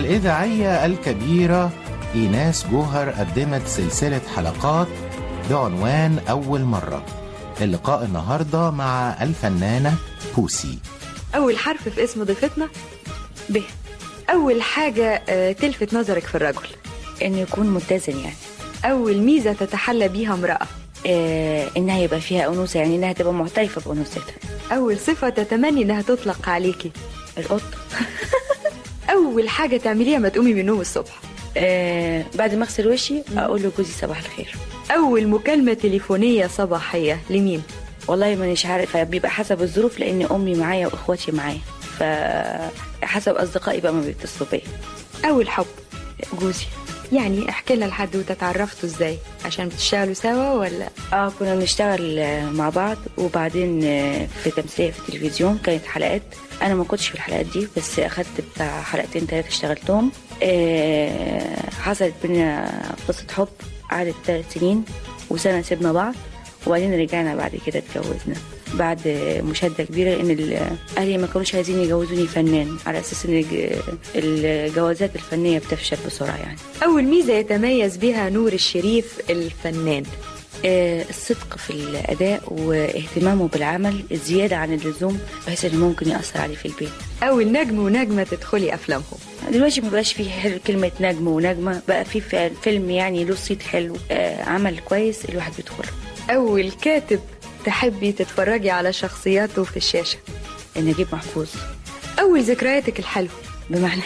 الإذاعية الكبيرة إيناس جوهر قدمت سلسلة حلقات بعنوان أول مرة اللقاء النهاردة مع الفنانة بوسي أول حرف في اسم ضيفتنا ب أول حاجة آه، تلفت نظرك في الرجل انه يكون متزن يعني أول ميزة تتحلى بيها امرأة آه انها يبقى فيها انوثه يعني انها تبقى معترفه بانوثتها أول صفة تتمني إنها تطلق عليكي القط أول حاجة تعمليها ما تقومي من النوم الصبح آه بعد ما اغسل وشي اقول له جوزي صباح الخير أول مكالمة تليفونية صباحية لمين والله مانيش عارفه بيبقى حسب الظروف لان امي معايا واخواتي معايا فحسب اصدقائي بقى ما بيتصلوا بيا أول حب جوزي يعني احكي لنا لحد وتتعرفتوا ازاي عشان بتشتغلوا سوا ولا اه كنا بنشتغل آه، مع بعض وبعدين آه، في تمثيليه في التلفزيون كانت حلقات انا ما كنتش في الحلقات دي بس اخدت بتاع حلقتين ثلاثه اشتغلتهم آه حصلت بينا قصه حب قعدت ثلاث سنين وسنه سيبنا بعض وبعدين رجعنا بعد كده اتجوزنا بعد مشاده كبيره لان ال- اهلي ما كانوش عايزين يجوزوني فنان على اساس ان الج- الجوازات الفنيه بتفشل بسرعه يعني أول ميزة يتميز بها نور الشريف الفنان آه، الصدق في الأداء واهتمامه بالعمل الزيادة عن اللزوم بحيث إنه ممكن يأثر عليه في البيت أول نجم ونجمة تدخلي أفلامهم دلوقتي ما بقاش فيه حل- كلمة نجم ونجمة بقى في ف- فيلم يعني له صيت حلو آه، عمل كويس الواحد بيدخله أول كاتب تحبي تتفرجي على شخصياته في الشاشة نجيب محفوظ أول ذكرياتك الحلوة بمعنى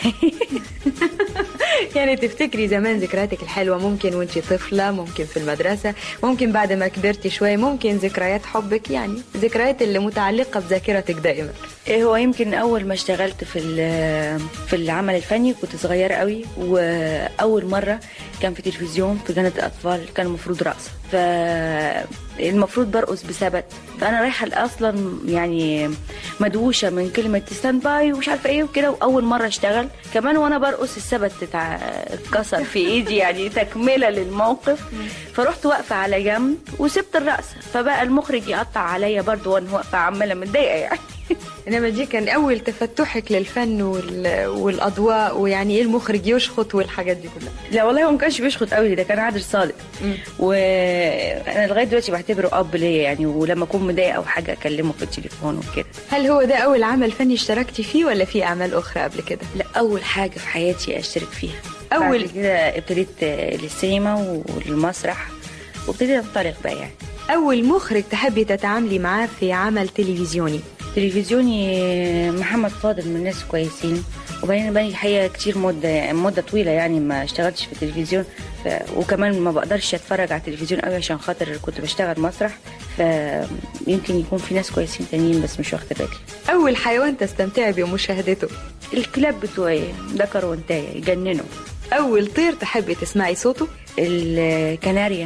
يعني تفتكري زمان ذكرياتك الحلوة ممكن وانتي طفلة ممكن في المدرسة ممكن بعد ما كبرتي شوية ممكن ذكريات حبك يعني ذكريات اللي متعلقة بذاكرتك دائما إيه هو يمكن اول ما اشتغلت في ال- في العمل الفني كنت صغيره قوي واول مره كان في تلفزيون في جنة الاطفال كان المفروض رقص فالمفروض برقص بثبت فانا رايحه اصلا يعني مدوشه من كلمه ستاند باي ومش عارفه ايه وكده واول مره اشتغل كمان وانا برقص الثبت اتع- اتكسر في ايدي يعني تكمله للموقف فرحت واقفه على جنب وسبت الرقصه فبقى المخرج يقطع عليا برضو وانا واقفه عماله متضايقه يعني إنما دي كان أول تفتحك للفن وال... والأضواء ويعني إيه المخرج يشخط والحاجات دي كلها لا والله هو ما كانش بيشخط قوي ده كان عادل صادق وانا لغايه دلوقتي بعتبره اب ليا يعني ولما اكون مضايقه او حاجه اكلمه في التليفون وكده هل هو ده أول عمل فني اشتركتي فيه ولا في أعمال أخرى قبل كده؟ لا اول حاجه في حياتي اشترك فيها أول- بعد كده ابتديت آه، للسينما والمسرح وابتديت انطلق بقى يعني أول مخرج تحبي تتعاملي معاه في عمل تلفزيوني تلفزيوني آه، محمد فاضل من الناس كويسين وبعدين بقى الحقيقه كتير مده مده طويله يعني ما اشتغلتش في التلفزيون ف... وكمان ما بقدرش اتفرج على التلفزيون قوي عشان خاطر كنت بشتغل مسرح فيمكن يكون في ناس كويسين تانيين بس مش واخده بالي أول حيوان تستمتعي بمشاهدته الكلاب بتوعي ذكر وانتايه يجننوا أول طير تحبي تسمعي صوته الكناريا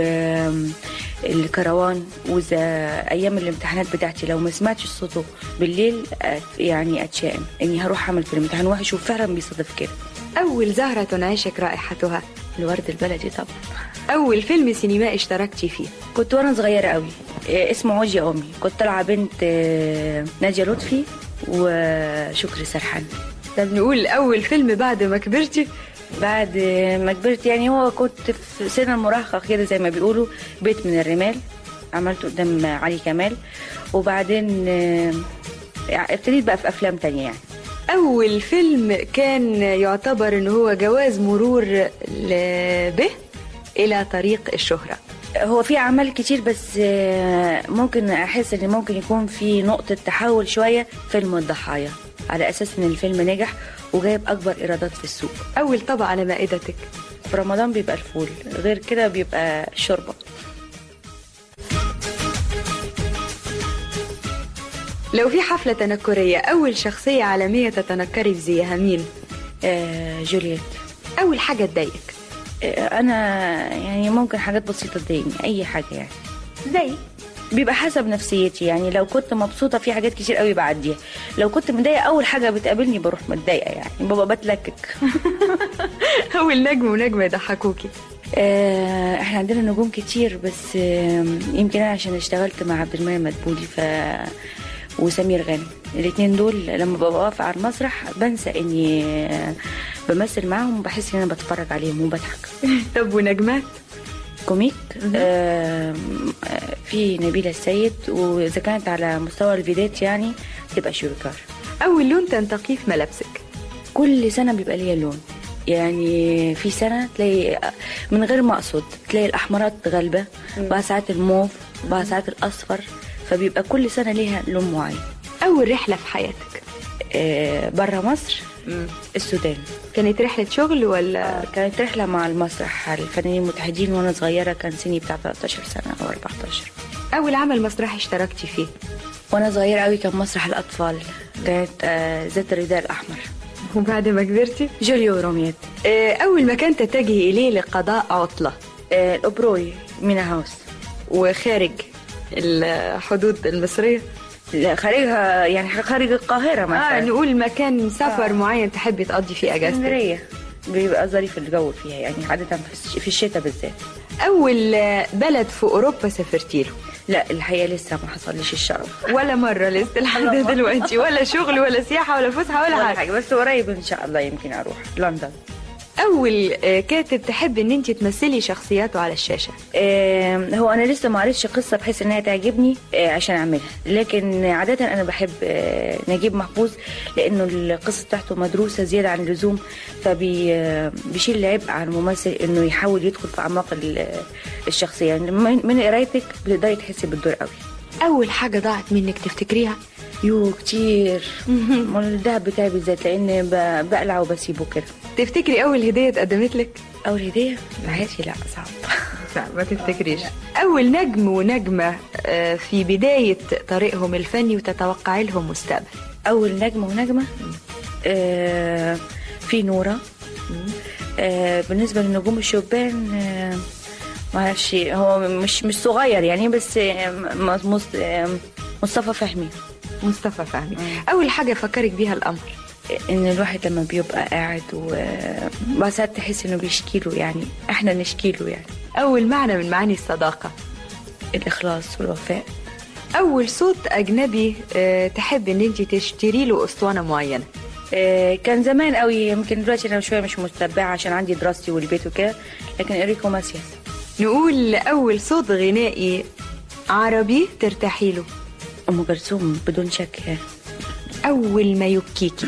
والكروان وإذا أيام الامتحانات بتاعتي لو ما سمعتش صوته بالليل أت- يعني أتشائم إني هروح أعمل في الامتحان وحش وفعلا بيصادف كده أول زهرة تنعشك رائحتها الورد البلدي طبعا أول فيلم سينمائي اشتركتي فيه كنت وانا صغيره قوي إيه، اسمه عوج يا امي كنت طالعه بنت آه، ناديه لطفي وشكري سرحان طب نقول أول فيلم بعد ما كبرتي بعد ما كبرت يعني هو كنت في سن المراهقة كده زي ما بيقولوا بيت من الرمال عملته قدام علي كمال وبعدين آه، ابتديت بقى في أفلام تانية يعني أول فيلم كان يعتبر إن هو جواز مرور ل- به إلى طريق الشهرة هو في أعمال كتير بس آه، ممكن أحس إن ممكن يكون في نقطة تحول شوية فيلم الضحايا على أساس إن الفيلم نجح وجايب أكبر إيرادات في السوق أول طبق على مائدتك في رمضان بيبقى الفول غير كده بيبقى شوربة لو في حفلة تنكرية أول شخصية عالمية تتنكري في زيها مين؟ آه، جولييت أول حاجة تضايقك انا يعني ممكن حاجات بسيطه تضايقني اي حاجه يعني زي بيبقى حسب نفسيتي يعني لو كنت مبسوطه في حاجات كتير قوي بعديها لو كنت متضايقه اول حاجه بتقابلني بروح متضايقه يعني بابا بتلكك أول نجم ونجمة يضحكوكي آه، احنا عندنا نجوم كتير بس آه، يمكن انا عشان اشتغلت مع عبد المنعم مدبولي ف وسمير غانم الاثنين دول لما ببقى واقفه على المسرح بنسى اني آه، بمثل معاهم وبحس ان انا بتفرج عليهم وبضحك طب ونجمات كوميك آم، آه، في نبيلة السيد وإذا كانت على مستوى الفيديوهات يعني تبقى شويكار اول لون تنتقيه في ملابسك كل سنة بيبقى ليا لون يعني في سنة تلاقي من غير ما أقصد تلاقي الأحمرات غالبة بقى ساعات الموف بقى ساعات الأصفر فبيبقى كل سنة ليها لون معين اول رحله في حياتك برا مصر السودان كانت رحله شغل ولا كانت رحلة مع المسرح الفنانين المتحدين وأنا صغيرة كان سني بتاع 13 سنة أو 14 اول عمل مسرحي اشتركتي فيه وأنا صغيرة قوي كان مسرح الأطفال كانت آه، ذات الرداء الأحمر وبعد ما كبرتي جوليو روميات آه، اول مكان تتجهي اليه لقضاء عطله آه، الأوبروي مينا هاوس وخارج الحدود المصريه لا خارجها يعني خارج القاهرة اه مثلا نقول مكان سفر آه. معين تحبي تقضي فيه اجازتك اسكندرية بيبقى ظريف الجو فيها يعني عادة في الش- في الشتاء بالذات اول آه، بلد في اوروبا سافرتي له لا الحقيقة لسه ما حصليش الشرف ولا مره لسه لحد دلوقتي ولا شغل ولا سياحه ولا فسحه ولا ولا حاجه حاجة بس قريب إن شاء الله يمكن أروح لندن اول آه، كاتب تحب ان انت تمثلي شخصياته على الشاشه آم، هو انا لسه ما قريتش قصه بحيث انها تعجبني آه، عشان اعملها لكن عاده انا بحب آه، نجيب محفوظ لانه القصه بتاعته مدروسه زياده عن اللزوم فبيشيل العبء عن الممثل انه يحاول يدخل في اعماق ال- الشخصيه يعني من من قرايتك بتقدري تحسي بالدور قوي اول حاجه ضاعت منك تفتكريها يو كتير ما الدهب بتاعي بالذات لان ب- بقلع وبسيبه كده تفتكري اول هديه اتقدمت لك اول هديه في حياتي لا صعب لا ما تفتكريش اول نجم ونجمه آه، في بدايه طريقهم الفني وتتوقعي لهم مستقبل اول نجمه ونجمه آه في نوره آه بالنسبه لنجوم الشبان آه ما اعرفش هو مش مش صغير يعني بس آه، م- مص- آه، مصطفى فهمي مصطفى فهمي اول حاجه فكرك بيها الامر ان الواحد لما بيبقى قاعد وبعد ساعات تحس انه بيشكي له يعني احنا نشكي له يعني اول معنى من معاني الصداقه الاخلاص والوفاء اول صوت اجنبي آه، تحب ان انت تشتري له اسطوانه معينه آه، كان زمان قوي يمكن دلوقتي انا شويه مش متبعه عشان عندي دراستي والبيت وكده لكن اريكو ماسياس نقول اول صوت غنائي عربي ترتاحي له ام كلثوم بدون شك يعني. اول ما يبكيكي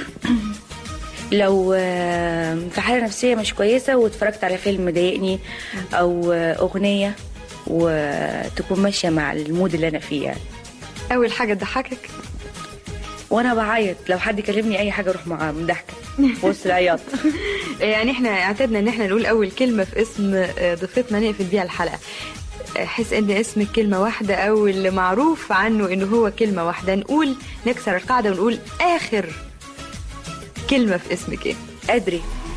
لو آه، في حاله نفسيه مش كويسه واتفرجت على فيلم ضايقني او آه، اغنيه وتكون ماشيه مع المود اللي انا فيه يعني اول حاجه تضحكك وانا بعيط لو حد كلمني اي حاجه اروح معاه ضحكه في وسط العياط يعني احنا اعتدنا ان احنا نقول اول كلمه في اسم آه، ضيفتنا نقفل بيها الحلقه حس ان اسم الكلمه واحده او اللي معروف عنه انه هو كلمه واحده نقول نكسر القاعده ونقول اخر كلمه في اسمك ايه ادري